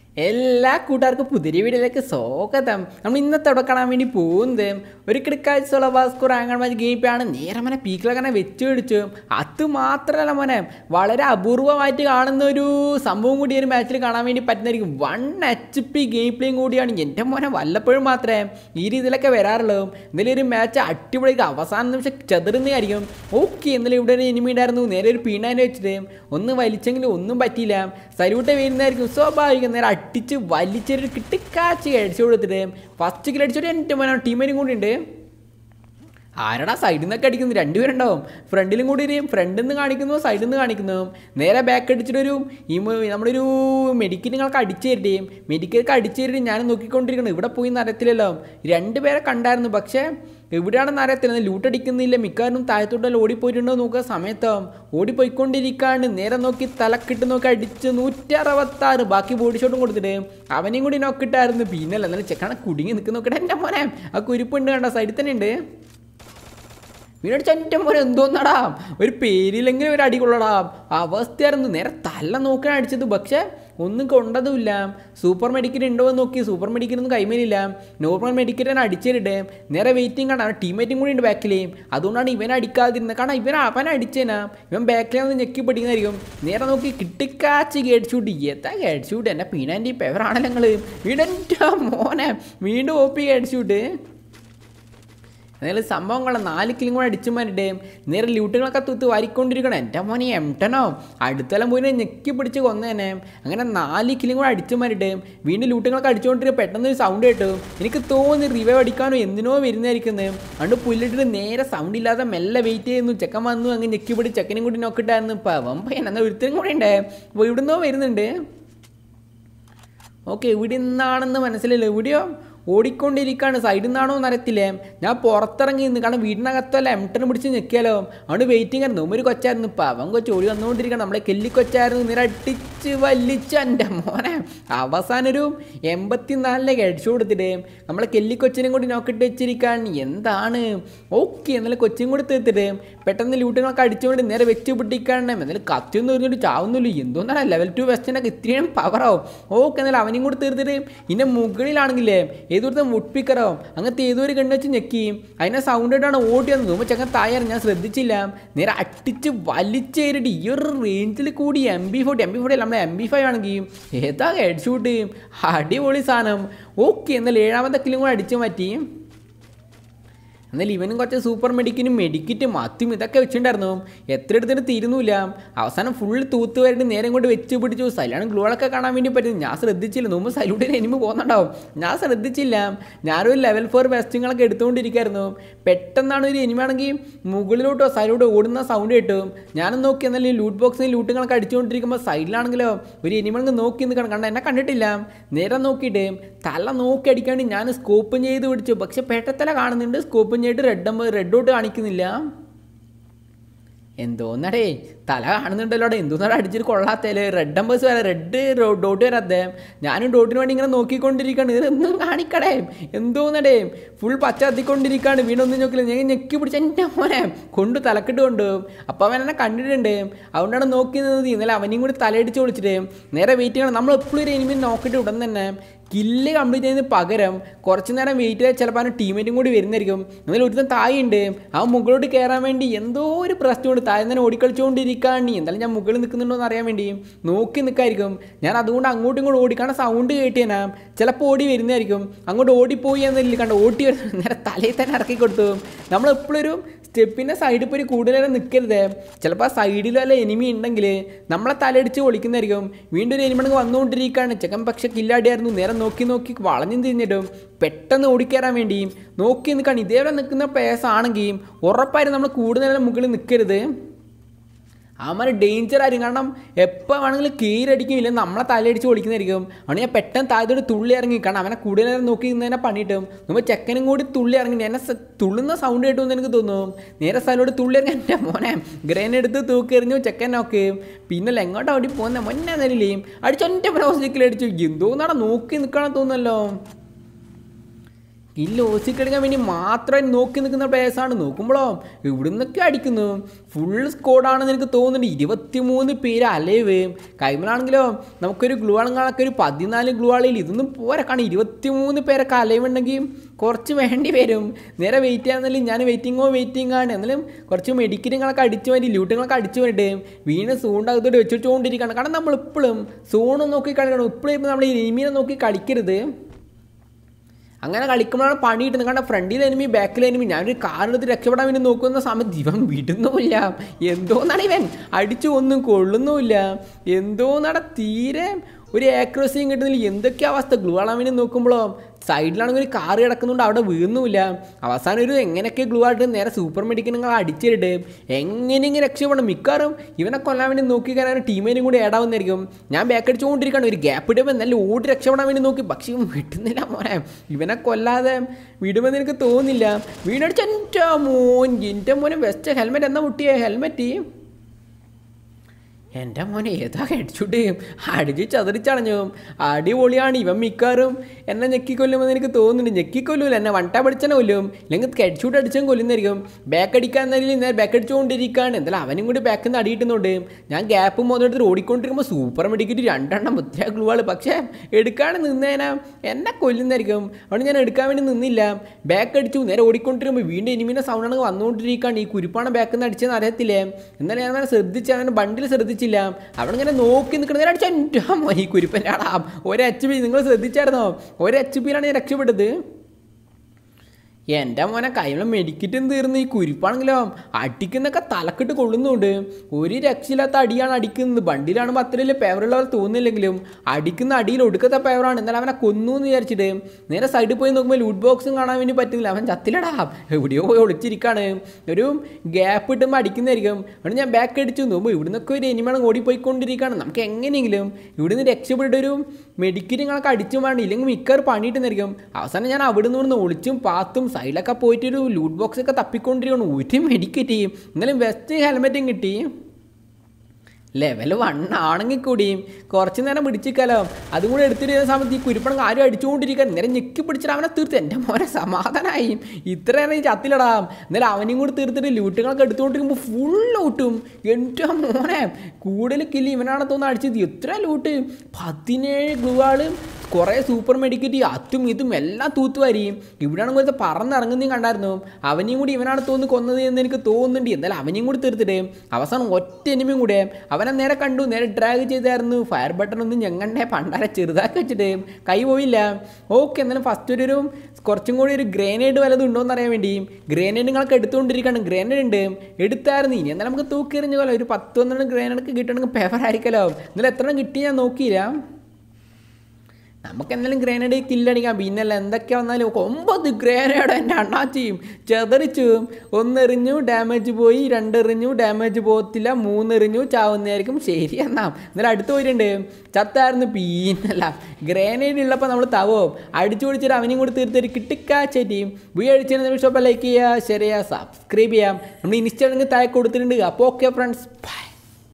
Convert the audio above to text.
എല്ലാ കൂട്ടുകാർക്കും പുതിയ വീഡിയോയിലേക്ക് സ്വാഗതം നമ്മൾ ഇന്നത്തെ അവിടെ കാണാൻ വേണ്ടി പോകുന്നത് ഒരു കിടക്കാഴ്ചയുള്ള വാസ്കോ റാങ്ങാൻ ഗെയിപ്പാണ് നേരെ മനെ പീക്കിലങ്ങനെ വെച്ച് പിടിച്ചു അത് മാത്രമല്ല മോനെ വളരെ അപൂർവമായിട്ട് കാണുന്ന ഒരു സംഭവം കൂടി ഒരു മാച്ചിൽ കാണാൻ വേണ്ടി പറ്റുന്നതായിരിക്കും വൺ എച്ച് പി ഗെയിം പ്ലേയും കൂടിയാണ് എൻ്റെ മോനെ വല്ലപ്പോഴും മാത്രമേ ഈ രീതിയിലൊക്കെ വരാറുള്ളൂ എന്തെങ്കിലും ഒരു മാച്ച് അടിപൊളിക്ക് അവസാന നിമിഷം ചെതറുന്നതായിരിക്കും ഓക്കെ എന്നാലും ഇവിടെ ഒരു എനിമി ഉണ്ടായിരുന്നു നേരെ ഒരു പീണാനെ വെച്ചിട്ട് ഒന്ന് വലിച്ചെങ്കിലും ഒന്നും പറ്റിയില്ല സല്യൂട്ട് വീഴുന്നതായിരിക്കും സ്വാഭാവികം നേരെ അടിച്ച് വലിച്ചൊരു കിട്ടിക്കാച്ച് അടിച്ചു കൊടുത്തിട്ട് ഫസ്റ്റ് കിൽ അടിച്ചിട്ട് എൻ്റെ മോനെ ടീമിനും കൂടി ഉണ്ട് ആരടാ സൈഡിൽ നിന്നൊക്കെ അടിക്കുന്നു രണ്ടുപേരുണ്ടാവും ഫ്രണ്ടിലും കൂടി ഒരു ഫ്രണ്ടിൽ നിന്ന് കാണിക്കുന്നു സൈഡിൽ നിന്ന് കാണിക്കുന്നു നേരെ ബാക്ക് അടിച്ചിട്ടൊരു ഈ മ- നമ്മുടെ ഒരു മെഡിക്കൽ നിങ്ങൾക്ക് അടിച്ചു തരുതേ മെഡിക്കലൊക്കെ അടിച്ചു തരുന്നത് ഞാൻ നോക്കിക്കൊണ്ടിരിക്കണം ഇവിടെ പോയി നരത്തില്ലല്ലോ രണ്ടുപേരെ കണ്ടായിരുന്നു പക്ഷേ എവിടെയാണെന്ന് അറിയത്തില്ല ലൂട്ട് അടിക്കുന്നില്ല മിക്കവാറും താഴത്തോട്ടെല്ലാം ഓടിപ്പോയിട്ടുണ്ടോ നോക്കുക സമയത്തോ ഓടിപ്പോയിക്കൊണ്ടിരിക്കാണ്ട് നേരെ നോക്കി തലക്കിട്ട് നോക്കി അടിച്ച് നൂറ്റി അറുപത്താറ് ബാക്കി ബോഡി ഷോട്ടും കൊടുത്തിട്ട് അവനെയും കൂടി നോക്കിട്ടായിരുന്നു പിന്നല്ല എന്നാലും ചെക്കാണ് കുടുങ്ങി നിൽക്കുന്ന നോക്കട്ടെ എൻ്റെ മോനെ ആ കുരിപ്പുണ്ട് കണ്ട സൈഡിൽ തന്നെ ഉണ്ട് വീട് ചറ്റം പോലെ എന്തോന്നടാ ഒരു പേരിലെങ്കിലും ഒരു അടി കൊള്ളടാ അവസ്ഥയായിരുന്നു നേരെ തല നോക്കാൻ അടിച്ചത് പക്ഷേ ഒന്നും കൊണ്ടതുമില്ല സൂപ്പർ മെഡിക്കൽ ഉണ്ടോ എന്ന് നോക്കി സൂപ്പർ മെഡിക്കൽ ഒന്നും കൈമേലില്ല നോർമൽ മെഡിക്കൽ തന്നെ അടിച്ചിട്ട് നേരെ വെയിറ്റിംഗ് ആണ് ടീമേറ്റും കൂടി ഉണ്ട് ബാക്കിൽ അതുകൊണ്ടാണ് ഇവനെ അടിക്കാതിരുന്നത് കാരണം ഇവൻ അവനെ അടിച്ചേനാ ഇവൻ ബാക്കിൽ നിന്ന് ഞെക്കി പിടിക്കുന്നതായിരിക്കും നേരെ നോക്കി കിട്ടിക്കാച്ച് കേടിച്ചൂട്ടി എത്താ കേടിച്ചൂട്ട് എന്നെ പീനാൻ്റെ പെവറാണല്ലോ നിങ്ങൾ വീടെൻ്റെ മോനെ വീണ്ടും ഓപ്പി കേടിച്ചൂട്ട് എന്നാലും സംഭവങ്ങളെ നാല് കിലും കൂടെ അടിച്ചു മാറിട്ട് നേരെ ലൂട്ടുകളൊക്കെ തൂത്ത് വാരിക്കൊണ്ടിരിക്കണം എൻ്റെ മോനെ എംട്ടനോ അടുത്തെല്ലാം പോയി ഞെക്കി പിടിച്ച് കൊന്നേനെ അങ്ങനെ നാല് കിലും കൂടെ അടിച്ചു മാറിട്ട് വീണ്ടും ലൂട്ടുകളൊക്കെ അടിച്ചുകൊണ്ടിരിക്കുക പെട്ടെന്ന് ഒരു സൗണ്ട് കേട്ടു എനിക്ക് തോന്നി റിവൈവ് അടിക്കാനോ എന്തിനോ വരുന്നതായിരിക്കുന്നത് അതുകൊണ്ട് പുല്ലിട്ടിട്ട് നേരെ സൗണ്ട് ഇല്ലാതെ മെല്ലെ വെയിറ്റ് ചെയ്യുന്നു ചെക്കൻ വന്നു അങ്ങ് ഞെക്കി പിടി ചെക്കനും കൂടി നോക്കിട്ടായിരുന്നു ഇപ്പം അവൻ പയ്യൻ എന്നാൽ ഒരുത്തരും കൂടെ ഉണ്ടേ അപ്പോൾ ഇവിടുന്നോ വരുന്നുണ്ട് ഓക്കെ ഇവിടെ നിന്നാണെന്ന് മനസ്സിലല്ലോ എവിടെയോ ഓടിക്കൊണ്ടിരിക്കുകയാണ് സൈഡിൽ നിന്നാണോ എന്നറിയത്തില്ലേ ഞാൻ പുറത്തിറങ്ങി നിന്ന് കാരണം വീടിനകത്തല്ല എംട്ടനെ പിടിച്ച് നിൽക്കിയാലോ അവിടെ വെയിറ്റിംഗ് ആയിരുന്നു ഒരു കൊച്ചായിരുന്നു ഇപ്പം അവൻ കൊച്ചു ഓടി വന്നുകൊണ്ടിരിക്കണം നമ്മളെ കെല്ലി കൊച്ചായിരുന്നു നിര അടിച്ച് വലിച്ച് എൻ്റെ മോനെ അവസാനം ഒരു എൺപത്തിനാലിലേക്ക് അടിച്ചു കൊടുത്തിട്ട് നമ്മളെ കെല്ലി കൊച്ചിനും കൂടി നോക്കിയിട്ട് വെച്ചിരിക്കാൻ എന്താണ് ഓക്കെ എന്നാലും കൊച്ചിനും കൂടി തീർത്തിട്ട് പെട്ടെന്ന് ലൂട്ടുകളൊക്കെ അടിച്ചുകൊണ്ട് നേരെ വെച്ച് പിടിക്കാണ്ട് എന്നാലും കത്തിയൊന്നും എറിഞ്ഞിട്ട് ചാവുന്നില്ല എന്തോന്നാണ് ലെവൽ ടു വെസ്റ്റിനൊക്കെ ഇത്രയും പവറാവും ഓക്കെ എന്നാലും അവനെയും കൂടി തീർത്തിട്ട് ഇതിൻ്റെ മുകളിലാണെങ്കിലേ ഏതൊരുത്തം മുട്ടിപ്പിക്കറോ അങ്ങനത്തെ ഏതൊരു കണ്ണ് വെച്ച് ഞെക്കി അതിനെ സൗണ്ട് ആയിട്ടാണ് ഓടി വന്നത് മുമ്പ് ചങ്ങൻ തായാറ് ഞാൻ ശ്രദ്ധിച്ചില്ല നേരെ അട്ടിച്ച് വലിച്ചേരിട്ട് ഈ ഒരു റേഞ്ചിൽ കൂടി M B forty M B forty നമ്മുടെ എം ബി ഫൈവ് ആണെങ്കിൽ ഏതാ ഹെഡ് ഷൂട്ട് അടിപൊളി സാധനം ഓക്കെ എന്നാൽ ഏഴാമത്തെ കിലും കൂടെ അടിച്ചു മാറ്റി എന്നാൽ ഇവനും കുറച്ച് സൂപ്പർ മെഡിക്കിനും മെഡിക്കിറ്റും മത്തും ഇതൊക്കെ വെച്ചിട്ടുണ്ടായിരുന്നു എത്ര എടുത്തിട്ട് തീരുന്നില്ല അവസാനം ഫുൾ തൂത്ത് വരട്ട് നേരം കൊണ്ട് വെച്ച് പിടിച്ചു സൈലാണ് ഗ്ലൂകളൊക്കെ കാണാൻ വേണ്ടി പറ്റും ഞാൻ ശ്രദ്ധിച്ചില്ല മുമ്പ് സൈലൂട്ടിന് എനിമ പോകുന്നുണ്ടാവും ഞാൻ ശ്രദ്ധിച്ചില്ല ഞാനൊരു ലെവൽ ഫോർ വെസ്റ്റിങ്ങളൊക്കെ എടുത്തുകൊണ്ടിരിക്കുകയായിരുന്നു പെട്ടെന്നാണ് ഒരു എനിമാണെങ്കിൽ മുകളിലോട്ടോ സൈഡിലോട്ടോ ഓടുന്ന സൗണ്ട് കിട്ടും ഞാനും നോക്കി എന്നാലും ലൂട്ട് ബോക്സിൽ ലൂട്ടുകളൊക്കെ അടിച്ചുകൊണ്ടിരിക്കുമ്പോൾ സൈഡിലാണെങ്കിലോ ഒരു എനിമണെങ്കിൽ നോക്കി നിൽക്കണം കണ്ട എന്നെ കണ്ടിട്ടില്ല നേരെ നോക്കിയിട്ട് തല നോക്കി അടിക്കാണ്ട് ഞാൻ സ്കോപ്പും ചെയ്ത് പിടിച്ചു പക്ഷെ പെട്ടത്തല കാണുന്നുണ്ട് സ്കോപ്പും ചെയ്തിട്ട് റെഡ് റെഡ് ഔട്ട് കാണിക്കുന്നില്ല എന്തോന്നടേ തല കാണുന്നുണ്ടല്ലോ എന്തോന്നട അടിച്ചിട്ട് കൊള്ളാത്തല്ലേ റെഡ് നമ്പേഴ്സ് വരെ റെഡ് ഡോട്ട് വരാത്തേ ഞാനും ഡോട്ടിന് വേണ്ടി ഇങ്ങനെ നോക്കിക്കൊണ്ടിരിക്കുകയാണ് ഇതൊന്നും കാണിക്കടേ എന്തോന്നടേ ഫുൾ പച്ച കത്തിക്കൊണ്ടിരിക്കുകയാണ് വീണൊന്നും നോക്കില്ല ഞാൻ ഞെക്കി പിടിച്ച എൻ്റെ മോനെ കൊണ്ട് തലക്കിട്ട് കൊണ്ടുപോകും അപ്പോൾ അവൻ എന്നെ കണ്ടിട്ടുണ്ട് അതുകൊണ്ടാണ് നോക്കി നിന്നത് ഇന്നലെ അവനെയും കൂടി തലയടിച്ച് വിളിച്ചിട്ട് നേരെ വെയിറ്റ് ചെയ്യണം നമ്മൾ എപ്പോഴും ഒരു എനിമി നോക്കിയിട്ട് ഉടൻ തന്നെ കില്ല് കംപ്ലീറ്റ് ചെയ്യുന്നതിന് പകരം കുറച്ച് നേരം വെയിറ്റ് ചെയ്താൽ ചിലപ്പോൾ അവന് ടീമേറ്റും കൂടി വരുന്നതായിരിക്കും എന്നാലും ഒരുത്തൻ തായുണ്ട് അവൻ മുകളിലോട്ട് കയറാൻ വേണ്ടി എന്തോ ഒരു പ്രശ്നമുണ്ട് താഴെ തന്നെ ഓടിക്കളിച്ചുകൊണ്ടിരിക്കാണ്ട് എന്തായാലും ഞാൻ മുകളിൽ നിൽക്കുന്നുണ്ടോ എന്ന് അറിയാൻ വേണ്ടി നോക്കി നിൽക്കായിരിക്കും ഞാൻ അതുകൊണ്ട് അങ്ങോട്ടും ഇങ്ങോട്ടും ഓടിക്കാണ് സൗണ്ട് കേട്ടിയാ ചിലപ്പോൾ ഓടി വരുന്നതായിരിക്കും അങ്ങോട്ട് ഓടിപ്പോയി എന്നില്ല കണ്ട് ഓടി വരുന്ന നേരെ തലയിൽ തന്നെ ഇറക്കി കൊടുത്തു നമ്മൾ എപ്പോഴും ഒരു സ്റ്റെപ്പിൻ്റെ സൈഡിൽ പോയി കൂടുതൽ നേരം നിൽക്കരുത് ചിലപ്പോൾ ആ സൈഡിൽ വല്ല എനിമി ഉണ്ടെങ്കിൽ നമ്മളെ തലയടിച്ച് ഒളിക്കുന്നതായിരിക്കും വീണ്ടും ഒരു എനിമി വന്നുകൊണ്ടിരിക്കുകയാണ് ചെക്കൻ പക്ഷെ കില്ലാടിയായിരുന്നു നേരെ നോക്കി നോക്കി വളഞ്ഞും തിരിഞ്ഞിട്ടും പെട്ടെന്ന് ഓടിക്കയറാൻ വേണ്ടിയും നോക്കി നിൽക്കുകയാണ് ഇതേപോലെ നിൽക്കുന്ന പേസ് ആണെങ്കിൽ ഉറപ്പായും നമ്മൾ കൂടുതൽ നേരം മുകളിൽ നിൽക്കരുത് അവന്മാർ ഡേഞ്ചർ ആയിരിക്കും കാരണം എപ്പോൾ വേണമെങ്കിലും കീരടിക്കും നമ്മളെ തലയടിച്ച് ഓടിക്കുന്നതായിരിക്കും അതുകൊണ്ട് ഞാൻ പെട്ടെന്ന് താഴത്തോട് തുള്ളി ഇറങ്ങി കാരണം അവനെ കൂടുതൽ നേരം നോക്കി നിന്നതിനെ പണിയിട്ടും നമ്മൾ ചെക്കനും കൂടി തുള്ളി ഇറങ്ങി എന്നെ സ- തുള്ളുന്ന സൗണ്ട് കേട്ടുമെന്ന് എനിക്ക് തോന്നും നേരെ സ്ഥലോട് തുള്ളി ഇറങ്ങി എൻ്റെ മോനെ ഗ്രേൻ എടുത്ത് തൂക്കി എറിഞ്ഞു ചെക്കൻ നോക്കി പിന്നെ എങ്ങോട്ടാ ഓടി പോകുന്ന മുന്നേ നിലയിലേയും അടിച്ചു എൻ്റെ ഹോസ്പിറ്റലിൽ അടിച്ചു എന്തോന്നാണ് നോക്കി നിൽക്കണം തോന്നല്ലോ കില്ല് ഓസിക്കെടുക്കാൻ വേണ്ടി മാത്രം നോക്കി നിൽക്കുന്ന പ്ലേയേഴ്സാണ് നോക്കുമ്പോഴോ ഇവിടെ നിന്നൊക്കെ അടിക്കുന്നു ഫുൾ സ്കോഡാണെന്ന് എനിക്ക് തോന്നുന്നുണ്ട് ഇരുപത്തിമൂന്ന് പേര് അലവ് കൈമലാണെങ്കിലോ നമുക്കൊരു ഗ്ലൂ ആളുകളൊക്കെ ഒരു പതിനാല് ഗ്ലൂ ആളിൽ ഇതൊന്നും പോരാ കാരണം ഇരുപത്തിമൂന്ന് പേരൊക്കെ അലവുണ്ടെങ്കിൽ കുറച്ച് വേണ്ടി വരും നേരെ വെയിറ്റ് ചെയ്യാന്നല്ലേ ഞാൻ വെയിറ്റിങ്ങോ വെയിറ്റിംഗ് ആണ് എന്നാലും കുറച്ച് മെഡിക്കറ്റുകളൊക്കെ അടിച്ചു വേണ്ടി ലൂട്ടുകളൊക്കെ അടിച്ചു വേണ്ടി വീണ് സൂണ്ടകത്തോട്ട് വെച്ചിട്ടുകൊണ്ടിരിക്കുകയാണ് കാരണം നമ്മൾ ഇപ്പോഴും സോണ് നോക്കി കളിക്കണം ഇപ്പോഴും നമ്മൾ ഈ എനിമീനെ നോക്കി കളിക്കരുത് അങ്ങനെ കളിക്കുമ്പോഴാണ് പണി കിട്ടുന്നത് കാരണം ഫ്രണ്ടിൽ എനിമി ബാക്കിൽ എനിമി ഞാനൊരു കാറെടുത്ത് രക്ഷപ്പെടാൻ വേണ്ടി നോക്കുന്ന സമയത്ത് ഇവൻ വിടുന്നുമില്ല എന്തോന്നാണ് ഇവൻ അടിച്ചു ഒന്നും കൊള്ളുന്നുമില്ല എന്തോന്നാണ് തീരെ ഒരു ആക്രോസിയും കിട്ടുന്നില്ല എന്തൊക്കെ അവസ്ഥ ഗ്ലൂ ആളാൻ വേണ്ടി നോക്കുമ്പോഴോ സൈഡിലാണെങ്കിൽ ഒരു കാറ് കിടക്കുന്നുണ്ട് അവിടെ വീഴുന്നുമില്ല അവസാനം ഒരു എങ്ങനെയൊക്കെ ഗ്ലൂ ആയിട്ട് നേരെ സൂപ്പർ മെഡിക്കൽ നിങ്ങൾ അടിച്ചിട്ട് എങ്ങനെയെങ്കിലും രക്ഷപ്പെടണം മിക്കവാറും ഇവനെ കൊല്ലാൻ വേണ്ടി നോക്കി കാരണം ടീമേനും കൂടി ഏടാവുന്നതായിരിക്കും ഞാൻ ബാക്ക് അടിച്ചുകൊണ്ടിരിക്കുകയാണ് ഒരു ഗ്യാപ്പ് ഇടുമ്പോൾ നല്ല ഓടി രക്ഷപ്പെടാൻ വേണ്ടി നോക്കി പക്ഷേ ഇവൻ വിട്ടുന്നില്ല മോനെ ഇവനെ കൊല്ലാതെ വിടുമെന്ന് എനിക്ക് തോന്നുന്നില്ല വീണടിച്ച എൻ്റെ മോൻ എൻ്റെ മോനെ വെസ്റ്റ് ഹെൽമെറ്റ് എന്നാ മുട്ടിയേ ഹെൽമെറ്റ് എൻ്റെ മോനെ ഏതാ ഹെഡ്ഷൂട്ട് അടിച്ച് ചതറിച്ചടഞ്ഞു അടിപൊളിയാണ് ഇവൻ മിക്കാറും എന്നെ ഞെക്കിക്കൊല്ലുമെന്ന് എനിക്ക് തോന്നുന്നുണ്ട് ഞെക്കിക്കൊല്ലൂല എന്നെ വണ്ടാ പഠിച്ചനെ കൊല്ലും ഇല്ലെങ്കിൽ ഹെഡ്ഷൂട്ട് അടിച്ചും കൊല്ലുന്നതായിരിക്കും ബാക്ക് അടിക്കാൻ എന്നതിൽ നേരെ ബാക്ക് അടിച്ചുകൊണ്ടിരിക്കുകയാണ് എന്തായാലും അവനും കൂടി ബാക്കിൽ നിന്ന് അടിയിട്ടുന്നുണ്ട് ഞാൻ ഗ്യാപ്പ് മുതലെടുത്ത് ഓടിക്കൊണ്ടിരിക്കുമ്പോൾ സൂപ്പർ മെഡിക്കറ്റ് രണ്ടെണ്ണം മുത്തിയ ഗ്ലൂവാൾ പക്ഷേ എടുക്കാണ്ട് നിന്നേനാ എന്നെ കൊല്ലുന്നതായിരിക്കും അതുകൊണ്ട് ഞാൻ എടുക്കാൻ വേണ്ടി നിന്നില്ല ബാക്ക് അടിച്ചു നേരെ ഓടിക്കൊണ്ടിരിക്കുമ്പോൾ വീണ്ടും എനിമിൻ്റെ സൗണ്ടാണ് വന്നുകൊണ്ടിരിക്കുകയാണ് ഈ കുരിപ്പാണ് ബാക്കിൽ നിന്ന് അടിച്ചതെന്ന് അറിയത്തില്ലേ എന്നാലും ഞാൻ അവനെ ശ്രദ്ധിച്ച് അവൻ്റെ ബണ്ടിൽ ശ്രദ്ധിച്ചില്ല അവിടെ ഇങ്ങനെ നോക്കി നിൽക്കുന്ന നേരെ അടിച്ചാൽ എൻ്റെ മോനെ ഈ കുരിപ്പൻ്റെ ആടാ ഒരു എച്ച് പി നിങ്ങൾ ശ്രദ്ധിച്ചായിരുന്നോ ഒരു എച്ച് പിയിലാണ് ഞാൻ രക്ഷപ്പെട്ടത് എൻ്റെ മോനെ കൈമ മെഡിക്കറ്റും തീർന്ന് ഈ കുരിപ്പാണെങ്കിലോ അടിക്കുന്നൊക്കെ തലക്കിട്ട് കൊള്ളുന്നുണ്ട് ഒരു രക്ഷയില്ലാത്ത അടിയാണ് അടിക്കുന്നത് ബണ്ടിലാണെങ്കിൽ അത്ര വലിയ പേവറുള്ള പോലെ തോന്നുന്നില്ലെങ്കിലും അടിക്കുന്ന അടിയിൽ ഒടുക്കത്തെ പേവറാണ് എന്നാലും അവനെ കൊന്നു എന്ന് വിചാരിച്ചിട്ട് നേരെ സൈഡിൽ പോയി നോക്കുമ്പോൾ ലൂട്ട് ബോക്സും കാണാൻ വേണ്ടി പറ്റുന്നില്ല അവൻ ചത്തിലടാ എവിടെയോ പോയി ഒളിച്ചിരിക്കാണ് ഒരു ഗ്യാപ്പ് ഇട്ടുമ്പോൾ അടിക്കുന്നതായിരിക്കും അതുകൊണ്ട് ഞാൻ ബാക്ക് അടിച്ചു നോക്കുമ്പോൾ ഇവിടുന്നൊക്കെ ഒരു എനിമാണ് ഓടിപ്പോയിക്കൊണ്ടിരിക്കുകയാണ് നമുക്ക് എങ്ങനെയെങ്കിലും ഇവിടുന്ന് രക്ഷപ്പെട്ടിട്ട് ഒരു മെഡിക്കറ്റുകളൊക്കെ അടിച്ചും വേണം ഇല്ലെങ്കിൽ മിക്കവാറും പണിയിട്ടുന്നായിരിക്കും അവസാനം ഞാൻ അവിടെ നിന്ന് ഒളിച്ചും പാത്തും സൈഡിലൊക്കെ പോയിട്ട് ഒരു ലൂട്ട് ബോക്സ് ഒക്കെ തപ്പിക്കൊണ്ടിരിക്കണം ഒരു മെഡിക്കറ്റ് ചെയ്യും എന്നാലും വെസ്റ്റ് ഹെൽമെറ്റും കിട്ടി ലെവൽ വൺ ആണെങ്കിൽ കൂടിയും കുറച്ച് നേരം പിടിച്ചിക്കാലോ അതും കൂടെ എടുത്തിട്ട് ഇരുന്ന സമയത്ത് ഈ കുരുപ്പണം ആരും അടിച്ചുകൊണ്ടിരിക്കാൻ നേരം ഞെക്കി പിടിച്ചിട്ട് അവനെ തീർത്ത് എൻ്റെ മോനെ സമാധാനമായി ഇത്ര നേരം ഈ ചത്തിലടാം എന്നാലും അവനെയും കൂടി തീർത്തിട്ട് ലൂട്ടുകളൊക്കെ എടുത്തുകൊണ്ടിരിക്കുമ്പോൾ ഫുൾ ലൂട്ടും എൻ്റെ മോനെ കൂടുതൽ കില്ല് ഇവനാണ് തോന്നുന്നു അടിച്ചത് എത്ര ലൂട്ട് പതിനേഴ് ഗ്ലൂ ആള് കുറേ സൂപ്പർ മെഡിക്കറ്റ് അതും ഇതും എല്ലാം തൂത്തുവാരിയും ഇവിടെയാണ് കുറച്ച് പറന്നിറങ്ങുന്നതും കണ്ടായിരുന്നു അവനെയും കൂടി ഇവനാണ് തോന്നുന്നു കൊന്നത് എന്ന് എനിക്ക് തോന്നുന്നുണ്ട് എന്തായാലും അവനെയും കൂടി തീർത്തിട്ട് അവസാനം ഒറ്റ എനിമയും കൂടെ അവനെ നേരെ കണ്ടു നേരെ ഡ്രാഗ് ചെയ്തായിരുന്നു ഫയർ ബട്ടൺ ഒന്നും ഞങ്ങളുടെ പണ്ടാരെ ചെറുതാക്കി വെച്ചിട്ട് കൈ പോയില്ല ഓക്കെ എന്നാലും ഫസ്റ്റ് ഒരു ഒരു കുറച്ചും കൂടി ഒരു ഗ്രേനേഡ് വല്ലതും ഉണ്ടോ എന്ന് അറിയാൻ വേണ്ടി ഗ്രേനേഡ് നിങ്ങൾക്ക് എടുത്തുകൊണ്ടിരിക്കുകയാണ് ഗ്രേനേഡ് ഉണ്ട് എടുത്തായിരുന്നു ഇനി എന്നാൽ നമുക്ക് തൂക്കിയെറിഞ്ഞ പോലെ ഒരു പത്ത് പന്ത്രണ്ട് ഗ്രേനേഡ് കിട്ടണമെങ്കിൽ പേപ്പർ ആയിരിക്കല്ലോ എന്നാലും എത്ര കിട്ടി ഞാൻ നോക്കിയില്ല നമുക്ക് എന്തെങ്കിലും ഗ്രേനേഡ് കില്ലടിക്കാം പിന്നല്ല എന്തൊക്കെ വന്നാലും ഒമ്പത് ഗ്രേനേഡ് എൻ്റെ അണ്ണാച്ചിയും ചെതറിച്ചു ഒന്നെറിഞ്ഞു ഡാമേജ് പോയി രണ്ടെറിഞ്ഞു ഡാമേജ് പോകത്തില്ല മൂന്നെറിഞ്ഞു ചാവുന്നതായിരിക്കും ശരി എന്നാ എന്നാലും അടുത്ത് പോയിട്ടുണ്ട് ചത്തായിരുന്നു പിന്നല്ല ഗ്രേനേഡ് ഉള്ളപ്പോൾ നമ്മൾ തവോ അടിച്ചു പിടിച്ചിട്ട് അവനെയും കൂടി തീർത്തൊരു കിട്ടിക്കാച്ചേറ്റിയും വീ അടിച്ചതിന് നിമിഷം ലൈക്ക് ചെയ്യുക ഷെയർ ചെയ്യുക സബ്സ്ക്രൈബ് ചെയ്യാം നമ്മൾ ഇൻസ്റ്റാഗ്രാമിൽ താഴെ കൊടുത്തിട്ടുണ്ട് അപ്പോൾ ഓക്കെ ഫ്രണ്ട്സ് ബൈ